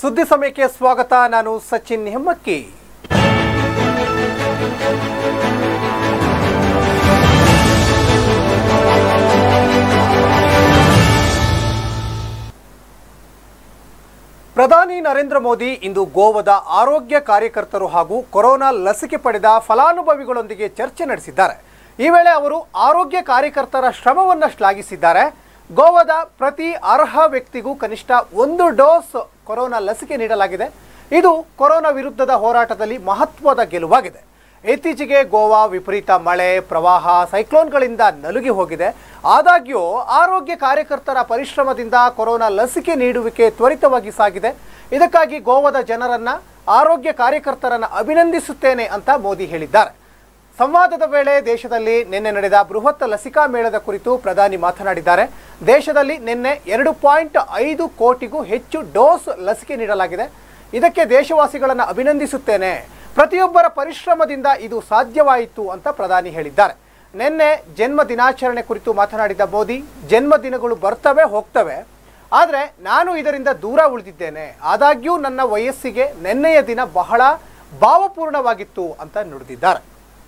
ಸುದ್ದಿ ಸಮಯಕ್ಕೆ ಸ್ವಾಗತ ನಾನು ಸಚಿನ್ ಹೆಮ್ಮಕ್ಕಿ ಪ್ರಧಾನಿ ನರೇಂದ್ರ ಮೋದಿ ಇಂದು ಗೋವಾದ ಆರೋಗ್ಯ ಕಾರ್ಯಕರ್ತರು ಹಾಗೂ ಕೊರೋನಾ ಲಸಿಕೆ ಪಡೆದ ಫಲಾನುಭವಿಗಳೊಂದಿಗೆ ಚರ್ಚೆ ನಡೆಸಿದ್ದಾರೆ ಈ ವೇಳೆ ಅವರು ಆರೋಗ್ಯ ಕಾರ್ಯಕರ್ತರ ಶ್ರಮವನ್ನು ಶ್ಲಾಘಿಸಿದ್ದಾರೆ ಗೋವಾದ ಪ್ರತಿ ಅರ್ಹ ವ್ಯಕ್ತಿಗೂ ಕನಿಷ್ಠ ಒಂದು ಡೋಸ್ ಕೊರೋನಾ ಲಸಿಕೆ ನೀಡಲಾಗಿದೆ ಇದು ಕೊರೋನಾ ವಿರುದ್ಧದ ಹೋರಾಟದಲ್ಲಿ ಮಹತ್ವದ ಗೆಲುವಾಗಿದೆ ಇತ್ತೀಚೆಗೆ ಗೋವಾ ವಿಪರೀತ ಮಳೆ ಪ್ರವಾಹ ಸೈಕ್ಲೋನ್ಗಳಿಂದ ನಲುಗಿ ಹೋಗಿದೆ ಆದಾಗ್ಯೂ ಆರೋಗ್ಯ ಕಾರ್ಯಕರ್ತರ ಪರಿಶ್ರಮದಿಂದ ಕೊರೋನಾ ಲಸಿಕೆ ನೀಡುವಿಕೆ ತ್ವರಿತವಾಗಿ ಸಾಗಿದೆ ಇದಕ್ಕಾಗಿ ಗೋವಾದ ಜನರನ್ನ ಆರೋಗ್ಯ ಕಾರ್ಯಕರ್ತರನ್ನ ಅಭಿನಂದಿಸುತ್ತೇನೆ ಅಂತ ಮೋದಿ ಹೇಳಿದ್ದಾರೆ ಸಂವಾದದ ವೇಳೆ ದೇಶದಲ್ಲಿ ನಿನ್ನೆ ನಡೆದ ಬೃಹತ್ ಲಸಿಕಾ ಮೇಳದ ಕುರಿತು ಪ್ರಧಾನಿ ಮಾತನಾಡಿದ್ದಾರೆ ದೇಶದಲ್ಲಿ ನಿನ್ನೆ ಎರಡು ಪಾಯಿಂಟ್ ಐದು ಕೋಟಿಗೂ ಹೆಚ್ಚು ಡೋಸ್ ಲಸಿಕೆ ನೀಡಲಾಗಿದೆ ಇದಕ್ಕೆ ದೇಶವಾಸಿಗಳನ್ನು ಅಭಿನಂದಿಸುತ್ತೇನೆ ಪ್ರತಿಯೊಬ್ಬರ ಪರಿಶ್ರಮದಿಂದ ಇದು ಸಾಧ್ಯವಾಯಿತು ಅಂತ ಪ್ರಧಾನಿ ಹೇಳಿದ್ದಾರೆ ನಿನ್ನೆ ಜನ್ಮ ದಿನಾಚರಣೆ ಕುರಿತು ಮಾತನಾಡಿದ ಮೋದಿ ಜನ್ಮದಿನಗಳು ಬರ್ತವೆ ಹೋಗ್ತವೆ ಆದರೆ ನಾನು ಇದರಿಂದ ದೂರ ಉಳಿದಿದ್ದೇನೆ ಆದಾಗ್ಯೂ ನನ್ನ ವಯಸ್ಸಿಗೆ ನಿನ್ನೆಯ ದಿನ ಬಹಳ ಭಾವಪೂರ್ಣವಾಗಿತ್ತು ಅಂತ ನುಡಿದಿದ್ದಾರೆ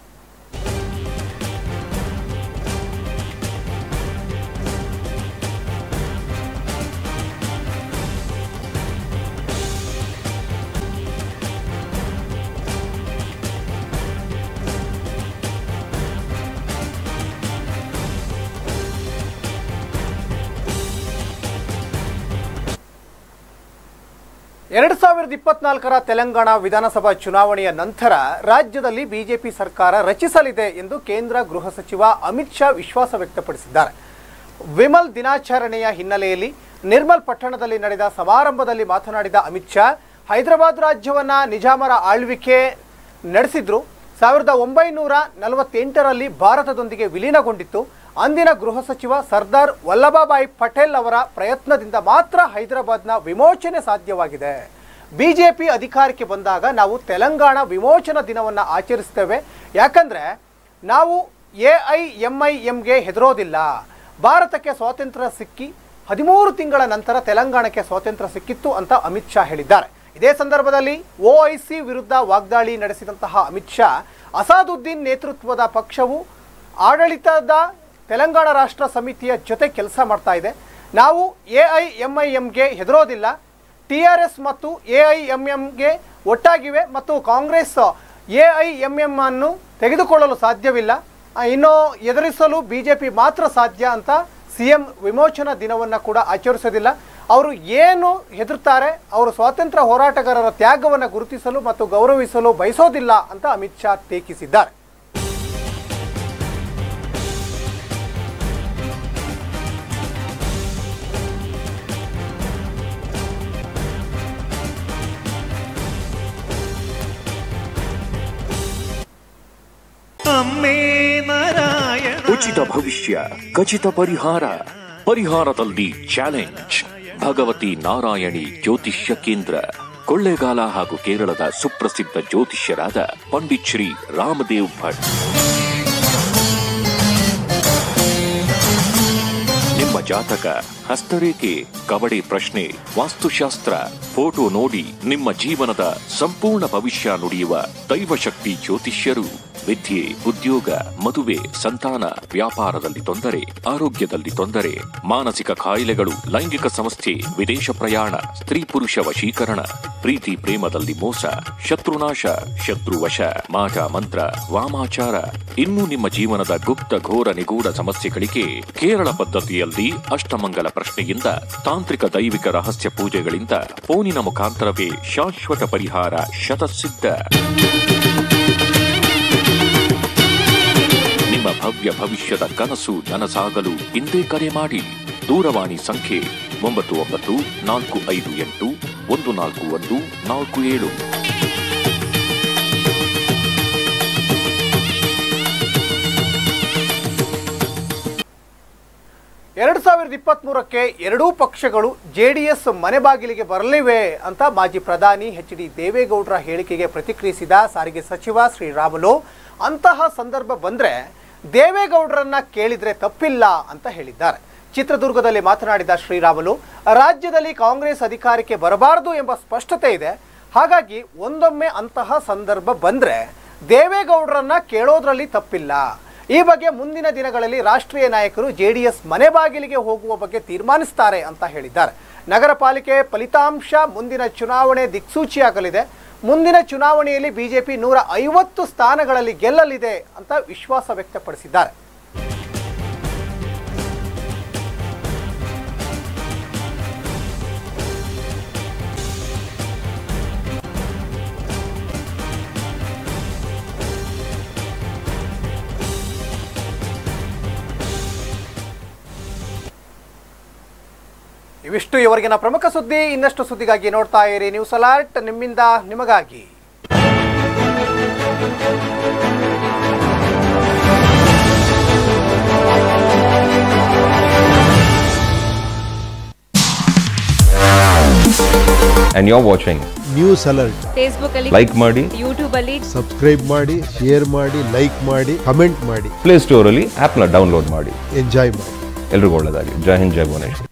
ಎರಡು ಸಾವಿರದ ಇಪ್ಪತ್ನಾಲ್ಕರ ತೆಲಂಗಾಣ ವಿಧಾನಸಭಾ ಚುನಾವಣೆಯ ನಂತರ ರಾಜ್ಯದಲ್ಲಿ ಬಿಜೆಪಿ ಸರ್ಕಾರ ರಚಿಸಲಿದೆ ಎಂದು ಕೇಂದ್ರ ಗೃಹ ಸಚಿವ ಅಮಿತ್ ಶಾ ವಿಶ್ವಾಸ ವ್ಯಕ್ತಪಡಿಸಿದ್ದಾರೆ ವಿಮಲ್ ದಿನಾಚರಣೆಯ ಹಿನ್ನೆಲೆಯಲ್ಲಿ ನಿರ್ಮಲ್ ಪಟ್ಟಣದಲ್ಲಿ ನಡೆದ ಸಮಾರಂಭದಲ್ಲಿ ಮಾತನಾಡಿದ ಅಮಿತ್ ಶಾ ಹೈದರಾಬಾದ್ ರಾಜ್ಯವನ್ನ ನಿಜಾಮರ ಆಳ್ವಿಕೆ ನಡೆಸಿದ್ರು ಸಾವಿರದ ಒಂಬೈನೂರ ನಲವತ್ತೆಂಟರಲ್ಲಿ ಭಾರತದೊಂದಿಗೆ ವಿಲೀನಗೊಂಡಿತ್ತು ಅಂದಿನ ಗೃಹ ಸಚಿವ ಸರ್ದಾರ್ ವಲ್ಲಭಭಾಯಿ ಪಟೇಲ್ ಅವರ ಪ್ರಯತ್ನದಿಂದ ಮಾತ್ರ ಹೈದರಾಬಾದ್ನ ವಿಮೋಚನೆ ಸಾಧ್ಯವಾಗಿದೆ ಬಿಜೆಪಿ ಅಧಿಕಾರಕ್ಕೆ ಬಂದಾಗ ನಾವು ತೆಲಂಗಾಣ ವಿಮೋಚನಾ ದಿನವನ್ನು ಆಚರಿಸ್ತೇವೆ ಯಾಕಂದ್ರೆ ನಾವು ಎ ಐ ಎಂ ಐ ಎಂಗೆ ಹೆದರೋದಿಲ್ಲ ಭಾರತಕ್ಕೆ ಸ್ವಾತಂತ್ರ್ಯ ಸಿಕ್ಕಿ ಹದಿಮೂರು ತಿಂಗಳ ನಂತರ ತೆಲಂಗಾಣಕ್ಕೆ ಸ್ವಾತಂತ್ರ್ಯ ಸಿಕ್ಕಿತ್ತು ಅಂತ ಅಮಿತ್ ಶಾ ಹೇಳಿದ್ದಾರೆ ಇದೇ ಸಂದರ್ಭದಲ್ಲಿ ಒಐಸಿ ವಿರುದ್ಧ ವಾಗ್ದಾಳಿ ನಡೆಸಿದಂತಹ ಅಮಿತ್ ಶಾ ಅಸಾದುದ್ದೀನ್ ನೇತೃತ್ವದ ಪಕ್ಷವು ಆಡಳಿತದ ತೆಲಂಗಾಣ ರಾಷ್ಟ್ರ ಸಮಿತಿಯ ಜೊತೆ ಕೆಲಸ ಮಾಡ್ತಾ ಇದೆ ನಾವು ಎ ಐ ಎಂ ಐ ಎಂಗೆ ಹೆದರೋದಿಲ್ಲ ಟಿ ಆರ್ ಎಸ್ ಮತ್ತು ಎ ಐ ಎಂ ಎಂಗೆ ಒಟ್ಟಾಗಿವೆ ಮತ್ತು Congress A I M M ಅನ್ನು ತೆಗೆದುಕೊಳ್ಳಲು ಸಾಧ್ಯವಿಲ್ಲ ಆ, ಇನ್ನು ಎದುರಿಸಲು ಬಿ ಜೆ ಪಿ ಮಾತ್ರ ಸಾಧ್ಯ ಅಂತ ಸಿ ಎಂ ವಿಮೋಚನಾ ದಿನವನ್ನು ಕೂಡ ಆಚರಿಸೋದಿಲ್ಲ ಅವರು ಏನು ಹೆದರ್ತಾರೆ ಅವರು ಸ್ವಾತಂತ್ರ್ಯ ಹೋರಾಟಗಾರರ ತ್ಯಾಗವನ್ನು ಗುರುತಿಸಲು ಮತ್ತು ಗೌರವಿಸಲು ಬಯಸೋದಿಲ್ಲ ಅಂತ ಅಮಿತ್ ಶಾ ಟೀಕಿಸಿದ್ದಾರೆ ಅಮ್ಮೇ ನಾರಾಯಣ ಉಚಿತ ಭವಿಷ್ಯ ಖಚಿತ ಪರಿಹಾರ ಪರಿಹಾರದಲ್ಲಿ ಚಾಲೆಂಜ್ ಭಗವತಿ ನಾರಾಯಣಿ ಜ್ಯೋತಿಷ್ಯ ಕೇಂದ್ರ ಕೊಳ್ಳೇಗಾಲ ಹಾಗೂ ಕೇರಳದ ಸುಪ್ರಸಿದ್ಧ ಜ್ಯೋತಿಷ್ಯರಾದ ಪಂಡಿತ್ ಶ್ರೀ ರಾಮದೇವ್ ಭಟ್ ನಿಮ್ಮ ಜಾತಕ ಹಸ್ತರೇಖೆ ಕಬಡ್ಡಿ ಪ್ರಶ್ನೆ ವಾಸ್ತುಶಾಸ್ತ್ರ ಫೋಟೋ ನೋಡಿ ನಿಮ್ಮ ಜೀವನದ ಸಂಪೂರ್ಣ ಭವಿಷ್ಯ ನುಡಿಯುವ ದೈವಶಕ್ತಿ ಜ್ಯೋತಿಷ್ಯರು ವಿದ್ಯೆ ಉದ್ಯೋಗ ಮದುವೆ ಸಂತಾನ ವ್ಯಾಪಾರದಲ್ಲಿ ತೊಂದರೆ ಆರೋಗ್ಯದಲ್ಲಿ ತೊಂದರೆ ಮಾನಸಿಕ ಕಾಯಿಲೆಗಳು ಲೈಂಗಿಕ ಸಮಸ್ಯೆ ವಿದೇಶ ಪ್ರಯಾಣ ಸ್ತ್ರೀ ಪುರುಷ ವಶೀಕರಣ ಪ್ರೀತಿ ಪ್ರೇಮದಲ್ಲಿ ಮೋಸ ಶತ್ರುನಾಶ ಶತ್ರುವಶ ಮಾಟ ಮಂತ್ರ ವಾಮಾಚಾರ ಇನ್ನು ನಿಮ್ಮ ಜೀವನದ ಗುಪ್ತ ಘೋರ ನಿಗೂಢ ಸಮಸ್ಯೆಗಳಿಗೆ ಕೇರಳ ಪದ್ಧತಿಯಲ್ಲಿ ಅಷ್ಟಮಂಗಲ ಪ್ರಶ್ನೆಯಿಂದ ತಾಂತ್ರಿಕ ದೈವಿಕ ರಹಸ್ಯ ಪೂಜೆಗಳಿಂದ ಫೋನಿನ ಮುಖಾಂತರವೇ ಶಾಶ್ವತ ಪರಿಹಾರ ಶತಸಿದ್ಧ ನಿಮ್ಮ ಭವ್ಯ ಭವಿಷ್ಯದ ಕನಸು ನನಸಾಗಲು ಇಂದೇ ಕರೆ ಮಾಡಿ ದೂರವಾಣಿ ಸಂಖ್ಯೆ ಒಂಬತ್ತು ಒಂಬತ್ತು ನಾಲ್ಕು ಐದು ಎಂಟು ಒಂದು ನಾಲ್ಕು ಒಂದು ನಾಲ್ಕು ಏಳು ಎರಡು ಸಾವಿರದ ಇಪ್ಪತ್ತ್ಮೂರಕ್ಕೆ ಎರಡೂ ಪಕ್ಷಗಳು ಜೆ ಡಿ ಎಸ್ ಮನೆ ಬಾಗಿಲಿಗೆ ಬರಲಿವೆ ಅಂತ ಮಾಜಿ ಪ್ರಧಾನಿ ಎಚ್ ಡಿ ದೇವೇಗೌಡರ ಹೇಳಿಕೆಗೆ ಪ್ರತಿಕ್ರಿಯಿಸಿದ ಸಾರಿಗೆ ಸಚಿವ ಶ್ರೀರಾಮುಲು ಅಂತಹ ಸಂದರ್ಭ ಬಂದರೆ ದೇವೇಗೌಡರನ್ನ ಕೇಳಿದ್ರೆ ತಪ್ಪಿಲ್ಲ ಅಂತ ಹೇಳಿದ್ದಾರೆ ಚಿತ್ರದುರ್ಗದಲ್ಲಿ ಮಾತನಾಡಿದ ಶ್ರೀರಾಮುಲು ರಾಜ್ಯದಲ್ಲಿ ಕಾಂಗ್ರೆಸ್ ಅಧಿಕಾರಕ್ಕೆ ಬರಬಾರದು ಎಂಬ ಸ್ಪಷ್ಟತೆ ಇದೆ ಹಾಗಾಗಿ ಒಂದೊಮ್ಮೆ ಅಂತಹ ಸಂದರ್ಭ ಬಂದ್ರೆ ದೇವೇಗೌಡರನ್ನ ಕೇಳೋದ್ರಲ್ಲಿ ತಪ್ಪಿಲ್ಲ ಈ ಬಗ್ಗೆ ಮುಂದಿನ ದಿನಗಳಲ್ಲಿ ರಾಷ್ಟ್ರೀಯ ನಾಯಕರು ಜೆಡಿಎಸ್ ಮನೆ ಬಾಗಿಲಿಗೆ ಹೋಗುವ ಬಗ್ಗೆ ತೀರ್ಮಾನಿಸ್ತಾರೆ ಅಂತ ಹೇಳಿದ್ದಾರೆ ನಗರ ಪಾಲಿಕೆ ಫಲಿತಾಂಶ ಮುಂದಿನ ಚುನಾವಣೆ ದಿಕ್ಸೂಚಿಯಾಗಲಿದೆ ಮುಂದಿನ ಚುನಾವಣೆಯಲ್ಲಿ ಬಿಜೆಪಿ ನೂರ ಐವತ್ತು ಸ್ಥಾನಗಳಲ್ಲಿ ಗೆಲ್ಲಲಿದೆ ಅಂತ ವಿಶ್ವಾಸ ವ್ಯಕ್ತಪಡಿಸಿದ್ದಾರೆ ಇವಿಷ್ಟು ಇವರೆಗಿನ ಪ್ರಮುಖ ಸುದ್ದಿ ಇನ್ನಷ್ಟು ಸುದ್ದಿಗಾಗಿ ನೋಡ್ತಾ ಇರಿ ನ್ಯೂಸ್ ಅಲರ್ಟ್ ನಿಮ್ಮಿಂದ ನಿಮಗಾಗಿ and you're watching. News alert Facebook ಅಲ್ಲಿ Like ಮಾಡಿ ಯೂಟ್ಯೂಬ್ ಅಲ್ಲಿ ಸಬ್ಸ್ಕ್ರೈಬ್ ಮಾಡಿ ಶೇರ್ ಮಾಡಿ ಲೈಕ್ ಮಾಡಿ ಕಮೆಂಟ್ ಮಾಡಿ ಪ್ಲೇ ಸ್ಟೋರಲ್ಲಿ ಆ್ಯಪ್ನ ಡೌನ್ಲೋಡ್ ಮಾಡಿ ಎಂಜಾಯ್ ಮಾಡಿ ಎಲ್ರಿಗೂ ಒಳ್ಳೆಯದಾಗಲಿ ಜೈ ಹಿಂದ್ ಜೈ ಭುವನೇಶ್ವರಿ